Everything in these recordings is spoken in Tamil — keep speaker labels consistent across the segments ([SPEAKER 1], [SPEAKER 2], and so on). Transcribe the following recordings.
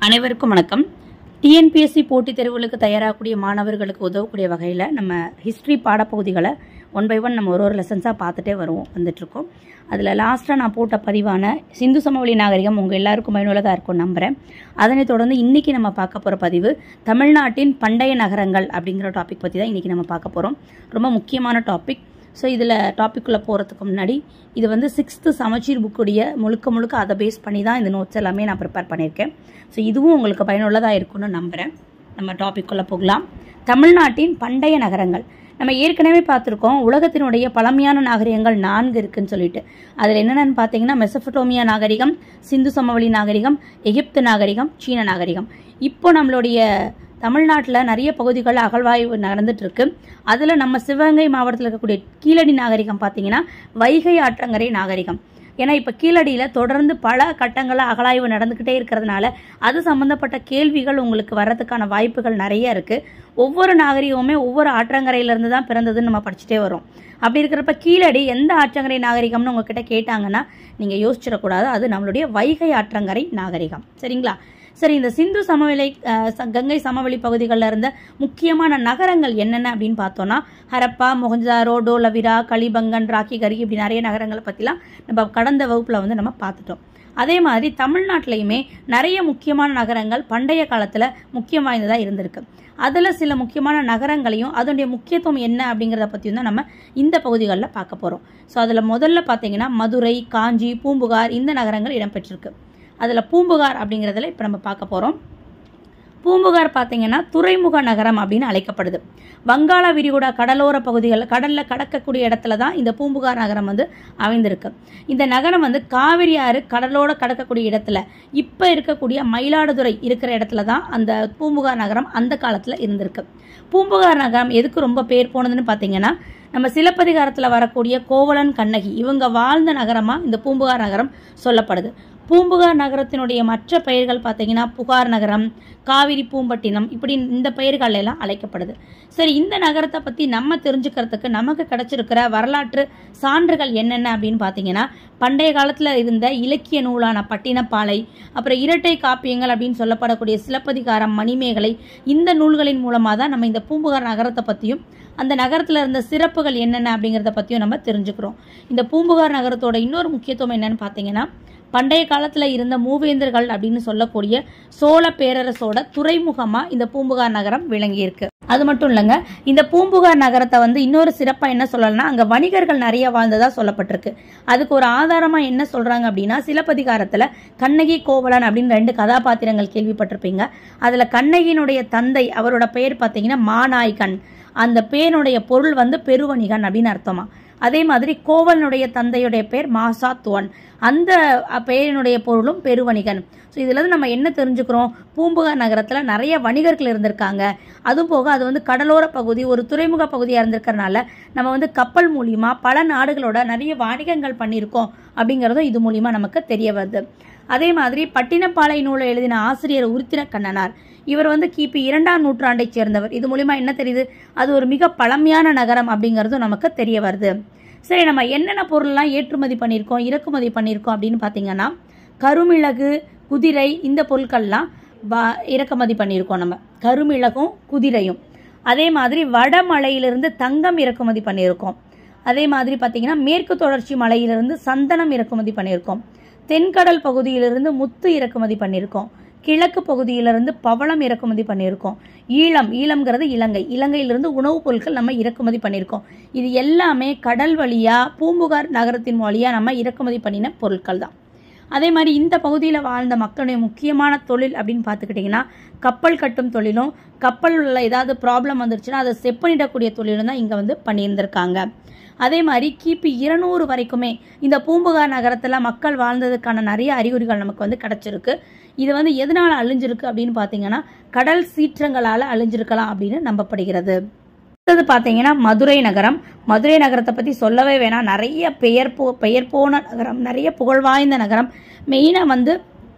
[SPEAKER 1] அனைவருக்கும் வணக்கம் டிஎன்பிஎஸ்சி போட்டித் தேர்வுகளுக்கு தயாராகக்கூடிய மாணவர்களுக்கு உதவக்கூடிய வகையில் நம்ம ஹிஸ்ட்ரி பாடப்பகுதிகளை ஒன் பை ஒன் நம்ம ஒரு ஒரு லெசன்ஸாக பார்த்துட்டே வருவோம் வந்துட்டுருக்கோம் அதில் லாஸ்ட்டாக நான் போட்ட பதிவான சிந்து சமவெளி நாகரிகம் உங்கள் எல்லாருக்கும் பயனுள்ளதாக இருக்கும் நம்புகிறேன் அதனைத் தொடர்ந்து இன்றைக்கி நம்ம பார்க்க போகிற பதிவு தமிழ்நாட்டின் பண்டைய நகரங்கள் அப்படிங்கிற டாபிக் பற்றி தான் இன்றைக்கி நம்ம பார்க்க போகிறோம் ரொம்ப முக்கியமான டாபிக் ஸோ இதில் டாப்பிக்குள்ளே போகிறதுக்கு முன்னாடி இது வந்து சிக்ஸ்த்து சமச்சீர் புக்குடைய முழுக்க முழுக்க அதை பேஸ் பண்ணி தான் இந்த நோட்ஸ் எல்லாமே நான் ப்ரிப்பேர் பண்ணியிருக்கேன் ஸோ இதுவும் உங்களுக்கு பயனுள்ளதாக இருக்கும்னு நம்புகிறேன் நம்ம டாபிக்குள்ளே போகலாம் தமிழ்நாட்டின் பண்டைய நகரங்கள் நம்ம ஏற்கனவே பார்த்துருக்கோம் உலகத்தினுடைய பழமையான நாகரிகங்கள் நான்கு இருக்குன்னு சொல்லிட்டு அதில் என்னென்னு பார்த்தீங்கன்னா மெசபடோமியா நாகரிகம் சிந்து சமவெளி நாகரிகம் எகிப்து நாகரிகம் சீன நாகரிகம் இப்போ நம்மளுடைய தமிழ்நாட்டில் நிறைய பகுதிகள் அகழ்வாய்வு நடந்துட்டு இருக்கு அதில் நம்ம சிவகங்கை மாவட்டத்தில் இருக்கக்கூடிய கீழடி நாகரிகம் பார்த்தீங்கன்னா வைகை ஆற்றங்கரை நாகரிகம் ஏன்னா இப்போ கீழடியில் தொடர்ந்து பல கட்டங்களில் அகழாய்வு நடந்துக்கிட்டே இருக்கிறதுனால அது சம்மந்தப்பட்ட கேள்விகள் உங்களுக்கு வர்றதுக்கான வாய்ப்புகள் நிறைய இருக்குது ஒவ்வொரு நாகரிகமுமே ஒவ்வொரு ஆற்றங்கரையிலேருந்து தான் பிறந்ததுன்னு நம்ம படிச்சுட்டே வரோம் அப்படி இருக்கிறப்ப கீழடி எந்த ஆற்றங்கரை நாகரிகம்னு உங்ககிட்ட கேட்டாங்கன்னா நீங்கள் யோசிச்சிடக்கூடாது அது நம்மளுடைய வைகை ஆற்றங்கரை நாகரிகம் சரிங்களா சரி இந்த சிந்து சமவெளி அஹ், ச- கங்கை சமவெளி பகுதிகளில் இருந்த முக்கியமான நகரங்கள் என்னென்ன அப்படின்னு பார்த்தோன்னா ஹரப்பா மொஹஞ்சதாரோ டோலவிரா கலிபங்கன் ராக்கிகரி இப்படி நிறைய நகரங்களை பற்றிலாம் நம்ம கடந்த வகுப்பில் வந்து நம்ம பார்த்துட்டோம் அதே மாதிரி தமிழ்நாட்டிலையுமே நிறைய முக்கியமான நகரங்கள் பண்டைய காலத்தில் முக்கியம் வாய்ந்ததாக இருந்திருக்கு அதில் சில முக்கியமான நகரங்களையும் அதனுடைய முக்கியத்துவம் என்ன அப்படிங்கிறத பற்றியும் தான் நம்ம இந்த பகுதிகளில் பார்க்க போகிறோம் ஸோ அதில் முதல்ல பார்த்தீங்கன்னா மதுரை காஞ்சி பூம்புகார் இந்த நகரங்கள் இடம்பெற்றிருக்கு அதில் பூம்புகார் அப்படிங்கிறதுல இப்போ நம்ம பார்க்க போகிறோம் பூம்புகார் பார்த்தீங்கன்னா துறைமுக நகரம் அப்படின்னு அழைக்கப்படுது வங்காள விரிகுடா கடலோர பகுதிகள் கடலில் கடக்கக்கூடிய இடத்துல தான் இந்த பூம்புகார் நகரம் வந்து அமைந்திருக்கு இந்த நகரம் வந்து காவிரி ஆறு கடலோட கடக்கக்கூடிய இடத்துல இப்போ இருக்கக்கூடிய மயிலாடுதுறை இருக்கிற இடத்துல தான் அந்த பூம்புகார் நகரம் அந்த காலத்தில் இருந்திருக்கு பூம்புகார் நகரம் எதுக்கு ரொம்ப பேர் போனதுன்னு பார்த்தீங்கன்னா நம்ம சிலப்பதிகாரத்தில் வரக்கூடிய கோவலன் கண்ணகி இவங்க வாழ்ந்த நகரமாக இந்த பூம்புகார் நகரம் சொல்லப்படுது பூம்புகார் நகரத்தினுடைய மற்ற பெயர்கள் பார்த்தீங்கன்னா புகார் நகரம் காவிரி பூம்பட்டினம் இப்படி இந்த பெயர்கள் எல்லாம் அழைக்கப்படுது சரி இந்த நகரத்தை பற்றி நம்ம தெரிஞ்சுக்கிறதுக்கு நமக்கு கிடைச்சிருக்கிற வரலாற்று சான்றுகள் என்னென்ன அப்படின்னு பார்த்தீங்கன்னா பண்டைய காலத்தில் இருந்த இலக்கிய நூலான பட்டினப்பாலை அப்புறம் இரட்டை காப்பியங்கள் அப்படின்னு சொல்லப்படக்கூடிய சிலப்பதிகாரம் மணிமேகலை இந்த நூல்களின் மூலமாக தான் நம்ம இந்த பூம்புகார் நகரத்தை பற்றியும் அந்த நகரத்தில் இருந்த சிறப்புகள் என்னென்ன அப்படிங்கிறத பற்றியும் நம்ம தெரிஞ்சுக்கிறோம் இந்த பூம்புகார் நகரத்தோட இன்னொரு முக்கியத்துவம் என்னன்னு பார்த்தீங்கன்னா பண்டைய காலத்தில் இருந்த மூவேந்தர்கள் அப்படின்னு சொல்லக்கூடிய சோழ பேரரசோட துறைமுகமாக இந்த பூம்புகார் நகரம் விளங்கியிருக்கு அது மட்டும் இல்லைங்க இந்த பூம்புகார் நகரத்தை வந்து இன்னொரு சிறப்பாக என்ன சொல்லலாம்னா அங்கே வணிகர்கள் நிறைய வாழ்ந்ததா சொல்லப்பட்டிருக்கு அதுக்கு ஒரு ஆதாரமாக என்ன சொல்கிறாங்க அப்படின்னா சிலப்பதிகாரத்தில் கண்ணகி கோவலன் அப்படின்னு ரெண்டு கதாபாத்திரங்கள் கேள்விப்பட்டிருப்பீங்க அதில் கண்ணகியினுடைய தந்தை அவரோட பெயர் பார்த்தீங்கன்னா மாநாய்கன் அந்த பேனுடைய பொருள் வந்து பெருவணிகன் அப்படின்னு அர்த்தமா அதே மாதிரி கோவலனுடைய தந்தையுடைய பேர் மாசாத்துவன் அந்த அ, பெயரினுடைய பொருளும் பெருவணிகன் ஸோ இதில் இருந்து நம்ம என்ன தெரிஞ்சுக்கிறோம் பூம்புகார் நகரத்தில் நிறைய வணிகர்கள் இருந்திருக்காங்க அதுவும் போக அது வந்து கடலோர பகுதி ஒரு துறைமுக பகுதியாக இருந்திருக்கறனால நம்ம வந்து கப்பல் மூலியமா பல நாடுகளோட நிறைய வாணிகங்கள் பண்ணியிருக்கோம் அப்படிங்கிறதும் இது மூலியமா நமக்கு தெரிய வருது அதே மாதிரி பட்டினப்பாலை நூலை எழுதின ஆசிரியர் உருத்திர கண்ணனார் இவர் வந்து கிபி இரண்டாம் நூற்றாண்டைச் சேர்ந்தவர் இது மூலியமா என்ன தெரியுது அது ஒரு மிக பழமையான நகரம் அப்படிங்கிறதும் நமக்கு தெரிய வருது சரி நம்ம என்னென்ன பொருள்லாம் ஏற்றுமதி பண்ணியிருக்கோம் இறக்குமதி பண்ணியிருக்கோம் அப்படின்னு பார்த்தீங்கன்னா கருமிளகு குதிரை இந்த பொருட்கள்லாம் வ- இறக்குமதி பண்ணியிருக்கோம் நம்ம கருமிளகும் குதிரையும் அதே மாதிரி வடமலையிலிருந்து தங்கம் இறக்குமதி பண்ணியிருக்கோம் அதே மாதிரி பார்த்தீங்கன்னா மேற்கு தொடர்ச்சி மலையிலிருந்து சந்தனம் இறக்குமதி பண்ணியிருக்கோம் தென்கடல் பகுதியிலிருந்து முத்து இறக்குமதி பண்ணியிருக்கோம் கிழக்கு பகுதியிலிருந்து பவளம் இறக்குமதி பண்ணியிருக்கோம் ஈழம் ஈழம்ங்கிறது இலங்கை இலங்கையிலிருந்து உணவுப் பொருட்கள் நம்ம இறக்குமதி பண்ணியிருக்கோம் இது எல்லாமே கடல் வழியா பூம்புகார் நகரத்தின் வழியா நம்ம இறக்குமதி பண்ணின பொருட்கள் தான் அதே மாதிரி இந்த பகுதியில் வாழ்ந்த மக்களுடைய முக்கியமான தொழில் அப்படின்னு பார்த்துக்கிட்டிங்கன்னா கப்பல் கட்டும் தொழிலும் கப்பலில் ஏதாவது ப்ராப்ளம் வந்துருச்சுன்னா அதை செப் பண்ணிடக்கூடிய தொழிலும் தான் இங்கே வந்து பண்ணியிருந்திருக்காங்க அதே மாதிரி கிபி இருநூறு வரைக்குமே இந்த பூம்புகார் நகரத்தில் மக்கள் வாழ்ந்ததுக்கான நிறைய அறிகுறிகள் நமக்கு வந்து கிடச்சிருக்கு இது வந்து எதனால் அழிஞ்சிருக்கு அப்படின்னு பார்த்தீங்கன்னா கடல் சீற்றங்களால் அழிஞ்சிருக்கலாம் அப்படின்னு நம்பப்படுகிறது அடுத்தது பார்த்தீங்கன்னா மதுரை நகரம் மதுரை நகரத்தை பற்றி சொல்லவே வேணாம் நிறைய பெயர் போ பெயர் போன நகரம் நிறைய புகழ்வாய்ந்த நகரம் மெயினாக வந்து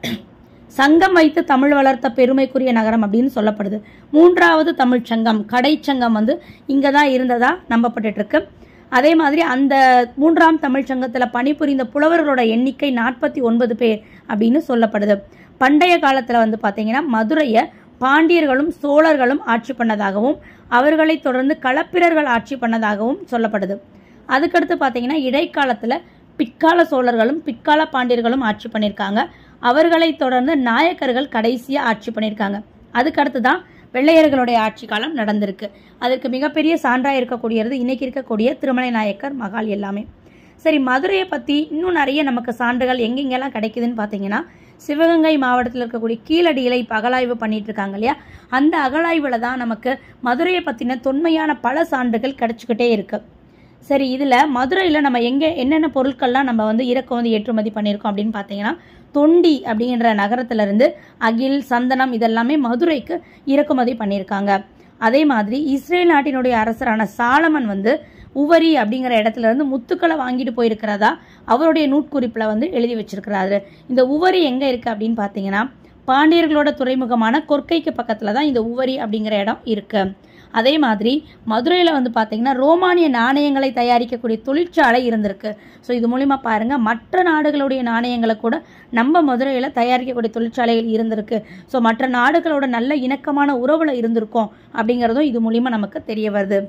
[SPEAKER 1] சங்கம் வைத்து தமிழ் வளர்த்த பெருமைக்குரிய நகரம் அப்படின்னு சொல்லப்படுது மூன்றாவது தமிழ்ச் சங்கம் கடைச்சங்கம் வந்து இங்கே தான் இருந்ததா நம்பப்பட்டுட்டு இருக்கு அதே மாதிரி அந்த மூன்றாம் தமிழ்ச் சங்கத்தில் பணிபுரிந்த புலவர்களோட எண்ணிக்கை நாற்பத்தி ஒன்பது பேர் அப்படின்னு சொல்லப்படுது பண்டைய காலத்தில் வந்து பார்த்தீங்கன்னா மதுரையை பாண்டியர்களும் சோழர்களும் ஆட்சி பண்ணதாகவும் அவர்களைத் தொடர்ந்து களப்பிரர்கள் ஆட்சி பண்ணதாகவும் சொல்லப்படுது அதுக்கடுத்து பார்த்தீங்கன்னா இடைக்காலத்தில் பிற்கால சோழர்களும் பிற்கால பாண்டியர்களும் ஆட்சி பண்ணியிருக்காங்க அவர்களைத் தொடர்ந்து நாயக்கர்கள் கடைசியாக ஆட்சி பண்ணியிருக்காங்க அதுக்கடுத்து தான் வெள்ளையர்களுடைய ஆட்சி காலம் நடந்திருக்கு அதற்கு மிகப்பெரிய சான்றாக இருக்கக்கூடியது இன்னைக்கு இருக்கக்கூடிய திருமலை நாயக்கர் மகால் எல்லாமே சரி மதுரையை பற்றி இன்னும் நிறைய நமக்கு சான்றுகள் எங்கெங்கெல்லாம் கிடைக்குதுன்னு பார்த்தீங்கன்னா சிவகங்கை மாவட்டத்தில் இருக்கக்கூடிய கீழடியில இப்போ அகழாய்வு பண்ணிட்டு இருக்காங்க இல்லையா அந்த அகழாய்வில் தான் நமக்கு மதுரையை பற்றின தொன்மையான பல சான்றுகள் கிடைச்சிக்கிட்டே இருக்கு சரி இதில் மதுரையில் நம்ம எங்கே என்னென்ன பொருட்கள்லாம் நம்ம வந்து இறக்குமதி ஏற்றுமதி பண்ணியிருக்கோம் அப்படின்னு பார்த்தீங்கன்னா தொண்டி அப்படிங்கிற நகரத்துல இருந்து அகில் சந்தனம் இதெல்லாமே மதுரைக்கு இறக்குமதி பண்ணியிருக்காங்க அதே மாதிரி இஸ்ரேல் நாட்டினுடைய அரசரான சாலமன் வந்து உவரி அப்படிங்கிற இடத்துல இருந்து முத்துக்களை வாங்கிட்டு போயிருக்கிறதா அவருடைய நூட்குறிப்பில் வந்து எழுதி வச்சிருக்கிறாரு இந்த உவரி எங்கே இருக்குது அப்படின்னு பார்த்தீங்கன்னா பாண்டியர்களோட துறைமுகமான கொர்க்கைக்கு பக்கத்தில் தான் இந்த உவரி அப்படிங்கிற இடம் இருக்கு அதே மாதிரி மதுரையில் வந்து பார்த்தீங்கன்னா ரோமானிய நாணயங்களை தயாரிக்கக்கூடிய தொழிற்சாலை இருந்திருக்கு ஸோ இது மூலிமா பாருங்கள் மற்ற நாடுகளுடைய நாணயங்களை கூட நம்ம மதுரையில் தயாரிக்கக்கூடிய தொழிற்சாலைகள் இருந்திருக்கு ஸோ மற்ற நாடுகளோட நல்ல இணக்கமான உறவில் இருந்திருக்கோம் அப்படிங்கிறதும் இது மூலிமா நமக்கு தெரிய வருது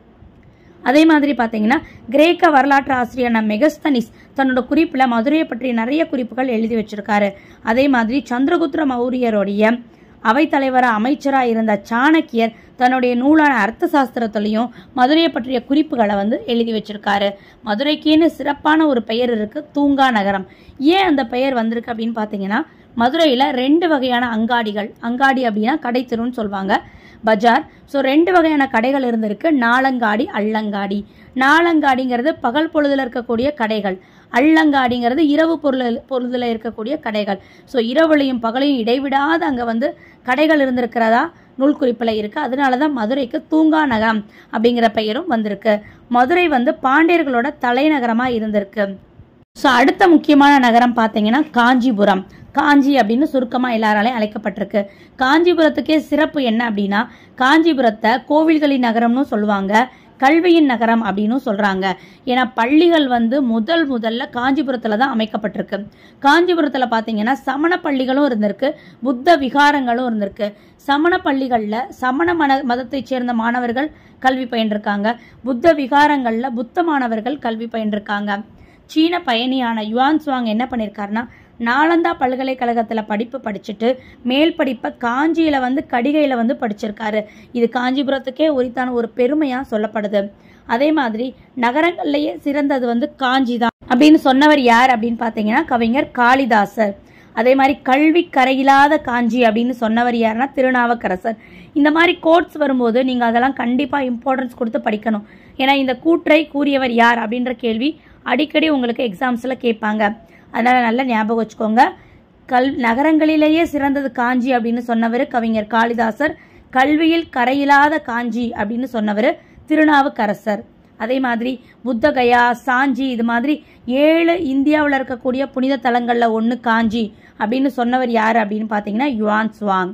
[SPEAKER 1] அதே மாதிரி பார்த்தீங்கன்னா கிரேக்க வரலாற்று ஆசிரியரான மெகஸ்தனிஸ் தன்னோட குறிப்பில் மதுரையை பற்றி நிறைய குறிப்புகள் எழுதி வச்சிருக்காரு அதே மாதிரி சந்திரகுப்த மௌரியருடைய அவைத்தலைவராக அமைச்சராக இருந்த சாணக்கியர் தன்னுடைய நூலான அர்த்த சாஸ்திரத்திலையும் மதுரையை பற்றிய குறிப்புகளை வந்து எழுதி வச்சிருக்காரு மதுரைக்குன்னு சிறப்பான ஒரு பெயர் இருக்கு தூங்கா நகரம் ஏன் அந்த பெயர் வந்திருக்கு அப்படின்னு பார்த்தீங்கன்னா மதுரையில் ரெண்டு வகையான அங்காடிகள் அங்காடி அப்படின்னா கடைத்தெருன்னு சொல்லுவாங்க பஜார் ஸோ ரெண்டு வகையான கடைகள் இருந்திருக்கு நாலங்காடி அள்ளங்காடி நாலங்காடிங்கிறது பகல் பொழுதுல இருக்கக்கூடிய கடைகள் அள்ளங்காடிங்கிறது இரவு பொருள் பொழுதுல இருக்கக்கூடிய கடைகள் ஸோ இரவுலையும் பகலையும் இடைவிடாத அங்கே வந்து கடைகள் இருந்திருக்கிறதா நூல் குறிப்பில் இருக்கு அதனால தான் மதுரைக்கு தூங்கா நகரம் அப்படிங்கிற பெயரும் வந்திருக்கு மதுரை வந்து பாண்டியர்களோட தலைநகரமாக இருந்திருக்கு ஸோ அடுத்த முக்கியமான நகரம் பார்த்தீங்கன்னா காஞ்சிபுரம் காஞ்சி அப்படின்னு சுருக்கமாக எல்லாராலையும் அழைக்கப்பட்டிருக்கு காஞ்சிபுரத்துக்கே சிறப்பு என்ன அப்படின்னா காஞ்சிபுரத்தை கோவில்களின் நகரம்னு சொல்லுவாங்க கல்வியின் நகரம் அப்படின்னு சொல்றாங்க ஏன்னா பள்ளிகள் வந்து முதல் முதல்ல காஞ்சிபுரத்துல தான் அமைக்கப்பட்டிருக்கு காஞ்சிபுரத்துல பாத்தீங்கன்னா சமண பள்ளிகளும் இருந்திருக்கு புத்த விகாரங்களும் இருந்திருக்கு சமண பள்ளிகள்ல சமண மன மதத்தைச் சேர்ந்த மாணவர்கள் கல்வி பயின்றிருக்காங்க புத்த விகாரங்கள்ல புத்த மாணவர்கள் கல்வி பயின்றிருக்காங்க சீன பயணியான யுவான் சுவாங் என்ன பண்ணியிருக்காருன்னா நாலந்தா பல்கலைக்கழகத்தில் படிப்பு படிச்சுட்டு மேல் படிப்பை காஞ்சியில் வந்து கடிகையில் வந்து படிச்சிருக்காரு இது காஞ்சிபுரத்துக்கே உரித்தான ஒரு பெருமையாக சொல்லப்படுது அதே மாதிரி நகரங்கள்லேயே சிறந்தது வந்து காஞ்சி தான் அப்படின்னு சொன்னவர் யார் அப்படின்னு பார்த்தீங்கன்னா கவிஞர் காளிதாசர் அதே மாதிரி கல்வி கரையில்லாத காஞ்சி அப்படின்னு சொன்னவர் யாருன்னா திருநாவுக்கரசர் இந்த மாதிரி கோட்ஸ் வரும்போது நீங்கள் அதெல்லாம் கண்டிப்பாக இம்பார்ட்டன்ஸ் கொடுத்து படிக்கணும் ஏன்னா இந்த கூற்றை கூறியவர் யார் அப்படின்ற கேள்வி அடிக்கடி உங்களுக்கு எக்ஸாம்ஸில் கேட்பாங்க அதனால் நல்லா ஞாபகம் வச்சுக்கோங்க கல் நகரங்களிலேயே சிறந்தது காஞ்சி அப்படின்னு சொன்னவர் கவிஞர் காளிதாசர் கல்வியில் கரையில்லாத காஞ்சி அப்படின்னு சொன்னவர் திருநாவுக்கரசர் அதே மாதிரி புத்தகயா சாஞ்சி இது மாதிரி ஏழு இந்தியாவில் இருக்கக்கூடிய புனித தலங்களில் ஒன்று காஞ்சி அப்படின்னு சொன்னவர் யார் அப்படின்னு பார்த்தீங்கன்னா யுவான் சுவாங்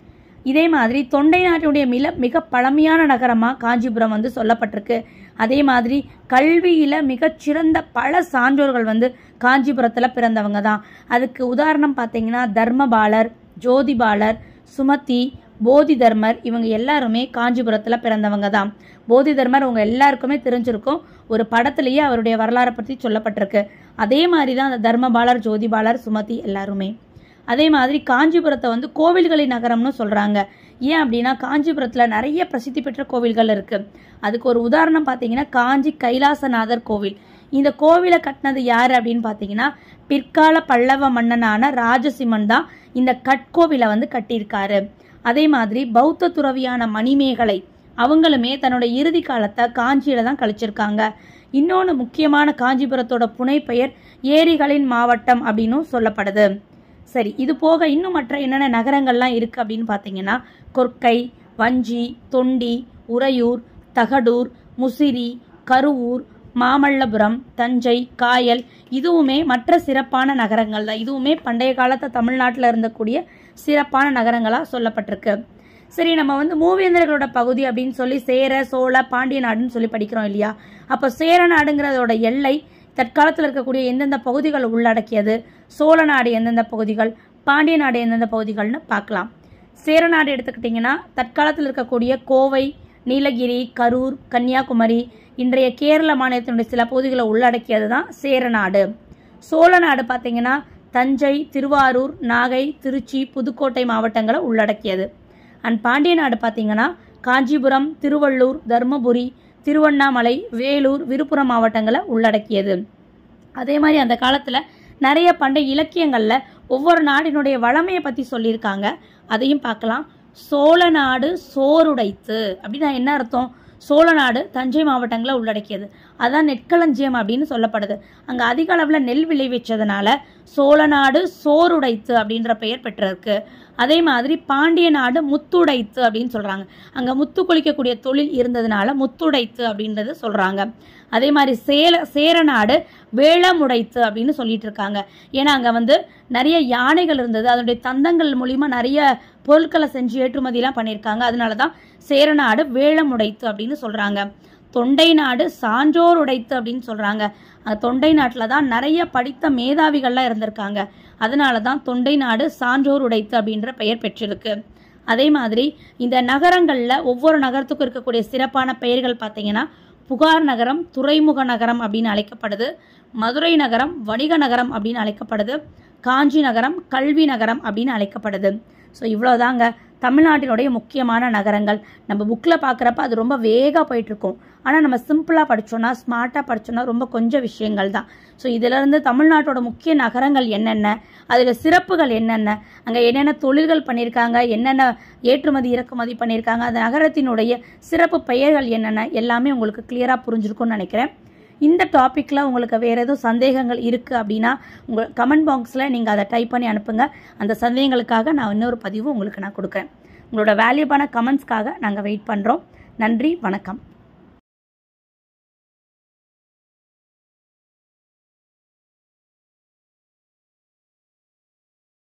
[SPEAKER 1] இதே மாதிரி தொண்டை நாட்டினுடைய மிக மிக பழமையான நகரமாக காஞ்சிபுரம் வந்து சொல்லப்பட்டிருக்கு அதே மாதிரி கல்வியில் மிகச்சிறந்த பல சான்றோர்கள் வந்து காஞ்சிபுரத்தில் பிறந்தவங்க தான் அதுக்கு உதாரணம் பார்த்தீங்கன்னா தர்மபாலர் ஜோதிபாலர் சுமதி போதி தர்மர் இவங்க எல்லாருமே காஞ்சிபுரத்தில் பிறந்தவங்க தான் போதி தர்மர் உங்க எல்லாருக்குமே தெரிஞ்சிருக்கும் ஒரு படத்துலேயே அவருடைய வரலாறை பற்றி சொல்லப்பட்டிருக்கு அதே மாதிரி தான் அந்த தர்மபாலர் ஜோதிபாலர் சுமதி எல்லாருமே அதே மாதிரி காஞ்சிபுரத்தை வந்து கோவில்களின் நகரம்னு சொல்கிறாங்க ஏன் அப்படின்னா காஞ்சிபுரத்தில் நிறைய பிரசித்தி பெற்ற கோவில்கள் இருக்குது அதுக்கு ஒரு உதாரணம் பார்த்தீங்கன்னா காஞ்சி கைலாசநாதர் கோவில் இந்த கோவிலை கட்டினது யார் அப்படின்னு பார்த்தீங்கன்னா பிற்கால பல்லவ மன்னனான ராஜசிம்மன் தான் இந்த கட்கோவிலை வந்து கட்டியிருக்காரு அதே மாதிரி பௌத்த துறவியான மணிமேகலை அவங்களுமே தன்னோட இறுதி காலத்தை காஞ்சியில தான் கழிச்சிருக்காங்க இன்னொன்று முக்கியமான காஞ்சிபுரத்தோட புனைப்பெயர் ஏரிகளின் மாவட்டம் அப்படின்னும் சொல்லப்படுது சரி இது போக இன்னும் மற்ற என்னென்ன நகரங்கள்லாம் இருக்கு அப்படின்னு பார்த்தீங்கன்னா கொர்க்கை வஞ்சி தொண்டி உறையூர் தகடூர் முசிறி கருவூர் மாமல்லபுரம் தஞ்சை காயல் இதுவுமே மற்ற சிறப்பான நகரங்கள் தான் இதுவுமே பண்டைய காலத்து தமிழ்நாட்டில் இருந்தக்கூடிய சிறப்பான நகரங்களாக சொல்லப்பட்டிருக்கு சரி நம்ம வந்து மூவேந்தர்களோட பகுதி அப்படின்னு சொல்லி சேர சோழ பாண்டிய நாடுன்னு சொல்லி படிக்கிறோம் இல்லையா அப்போ சேர நாடுங்கிறதோட எல்லை தற்காலத்தில் இருக்கக்கூடிய எந்தெந்த பகுதிகள் உள்ளடக்கியது சோழ நாடு எந்தெந்த பகுதிகள் பாண்டிய நாடு எந்தெந்த பகுதிகள்னு பார்க்கலாம் சேரநாடு எடுத்துக்கிட்டிங்கன்னா தற்காலத்தில் இருக்கக்கூடிய கோவை நீலகிரி கரூர் கன்னியாகுமரி இன்றைய கேரள மாநிலத்தினுடைய சில பகுதிகளை உள்ளடக்கியது தான் சேரநாடு சோழ நாடு பார்த்தீங்கன்னா தஞ்சை திருவாரூர் நாகை திருச்சி புதுக்கோட்டை மாவட்டங்களை உள்ளடக்கியது அண்ட் பாண்டிய நாடு பார்த்தீங்கன்னா காஞ்சிபுரம் திருவள்ளூர் தருமபுரி திருவண்ணாமலை வேலூர் விழுப்புரம் மாவட்டங்களை உள்ளடக்கியது அதே மாதிரி அந்த காலத்தில் நிறைய பண்டைய இலக்கியங்களில் ஒவ்வொரு நாடினுடைய வளமையை பற்றி சொல்லியிருக்காங்க அதையும் பார்க்கலாம் சோழ நாடு சோறுடைத்து அப்படின்னா என்ன அர்த்தம் சோழ நாடு தஞ்சை மாவட்டங்களை உள்ளடக்கியது அதான் நெற்களஞ்சியம் அப்படின்னு சொல்லப்படுது அங்கே அதிக அளவில் நெல் விளைவிச்சதுனால சோழ நாடு சோறுடைத்து அப்படின்ற பெயர் பெற்றிருக்கு அதே மாதிரி பாண்டிய நாடு முத்துடைத்து அப்படின்னு சொல்கிறாங்க அங்கே முத்து குளிக்கக்கூடிய தொழில் இருந்ததுனால முத்துடைத்து அப்படின்றது சொல்கிறாங்க அதே மாதிரி சேல சேரநாடு வேளமுடைத்து அப்படின்னு சொல்லிட்டு இருக்காங்க ஏன்னா அங்கே வந்து நிறைய யானைகள் இருந்தது அதனுடைய தந்தங்கள் மூலிமா நிறைய பொருட்களை செஞ்சு ஏற்றுமதியெல்லாம் பண்ணியிருக்காங்க அதனால தான் சேரநாடு வேளமுடைத்து அப்படின்னு சொல்கிறாங்க தொண்டை நாடு சான்றோர் உடைத்து அப்படின்னு சொல்கிறாங்க அந்த தொண்டை நாட்டில் தான் நிறைய படித்த மேதாவிகள்லாம் இருந்திருக்காங்க அதனால தான் தொண்டை நாடு சான்றோர் உடைத்து அப்படின்ற பெயர் பெற்றிருக்கு அதே மாதிரி இந்த நகரங்களில் ஒவ்வொரு நகரத்துக்கும் இருக்கக்கூடிய சிறப்பான பெயர்கள் பார்த்தீங்கன்னா புகார் நகரம் துறைமுக நகரம் அப்படின்னு அழைக்கப்படுது மதுரை நகரம் வணிக நகரம் அப்படின்னு அழைக்கப்படுது காஞ்சி நகரம் கல்வி நகரம் அப்படின்னு அழைக்கப்படுது ஸோ இவ்வளோதாங்க தமிழ்நாட்டினுடைய முக்கியமான நகரங்கள் நம்ம புக்கில் பார்க்குறப்ப அது ரொம்ப வேகாக போயிட்டுருக்கும் ஆனால் நம்ம சிம்பிளாக படித்தோன்னா ஸ்மார்ட்டாக படித்தோன்னா ரொம்ப கொஞ்சம் விஷயங்கள் தான் ஸோ இதிலிருந்து தமிழ்நாட்டோட முக்கிய நகரங்கள் என்னென்ன அதில் சிறப்புகள் என்னென்ன அங்கே என்னென்ன தொழில்கள் பண்ணியிருக்காங்க என்னென்ன ஏற்றுமதி இறக்குமதி பண்ணியிருக்காங்க அந்த நகரத்தினுடைய சிறப்பு பெயர்கள் என்னென்ன எல்லாமே உங்களுக்கு கிளியராக புரிஞ்சிருக்கும்னு நினைக்கிறேன் இந்த டாப்பிக்கில் உங்களுக்கு வேறு எதுவும் சந்தேகங்கள் இருக்குது அப்படின்னா உங்கள் கமெண்ட் பாக்ஸில் நீங்கள் அதை டைப் பண்ணி அனுப்புங்க அந்த சந்தேகங்களுக்காக நான் இன்னொரு பதிவு உங்களுக்கு நான் கொடுக்குறேன் உங்களோட வேல்யூபான கமெண்ட்ஸ்க்காக நாங்கள் வெயிட் பண்ணுறோம் நன்றி வணக்கம்